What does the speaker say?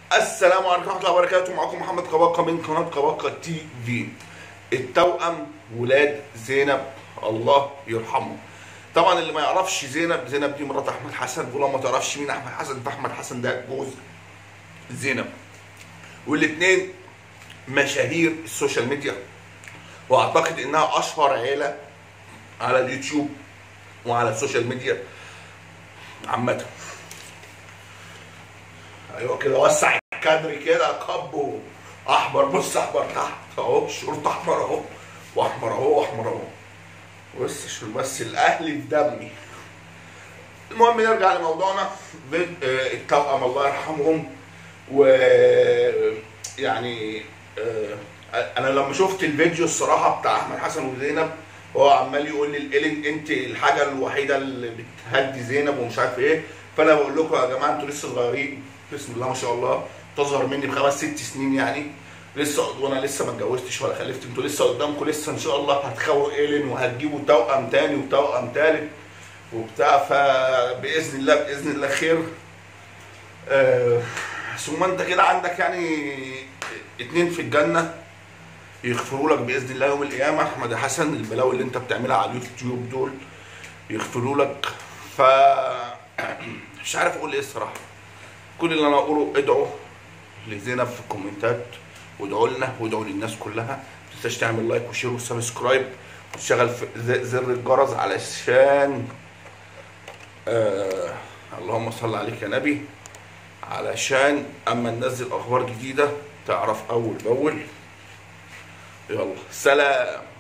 السلام عليكم ورحمه الله وبركاته معكم محمد قباقه من قناه قباقه تي في التوأم ولاد زينب الله يرحمه طبعا اللي ما يعرفش زينب زينب دي مرات احمد حسن ولو ما تعرفش مين احمد حسن فاحمد حسن ده جوز زينب والاثنين مشاهير السوشيال ميديا واعتقد انها اشهر عيله على اليوتيوب وعلى السوشيال ميديا عامه ايوه كده وسع الكادر كده كبه احمر بص احمر تحت اهو الشرط احمر اهو واحمر اهو واحمر اهو بص عشان بس الاهلي في دمي المهم نرجع لموضوعنا فيد- آه، التوأم الله يرحمهم و يعني آه، انا لما شفت الفيديو الصراحه بتاع احمد حسن وزينب هو عمال يقول لي الإيلين انت الحاجه الوحيده اللي بتهدي زينب ومش عارف ايه فانا بقول لكم يا جماعه انتوا لسه صغيرين بسم الله ما شاء الله تصغر مني بخمس ست سنين يعني لسه وانا لسه ما اتجوزتش ولا خلفت انتوا لسه قدامكم لسه ان شاء الله هتخووا ايلين وهتجيبوا توأم تاني وتوأم تالت وبتاع فباذن الله باذن الله خير آه، ثم انت كده عندك يعني اتنين في الجنه يغفروا لك باذن الله يوم القيامه احمد حسن البلاوي اللي انت بتعملها على اليوتيوب دول يغفروا لك ف مش عارف اقول ايه الصراحه كل اللي انا اقوله ادعوا لزينب في الكومنتات وادعوا لنا وادعوا للناس كلها ما تنساش تعمل لايك وشير وسبسكرايب وتشغل في ز- زر الجرس علشان آه اللهم صل عليك يا نبي علشان اما ننزل اخبار جديده تعرف اول باول يلا سلام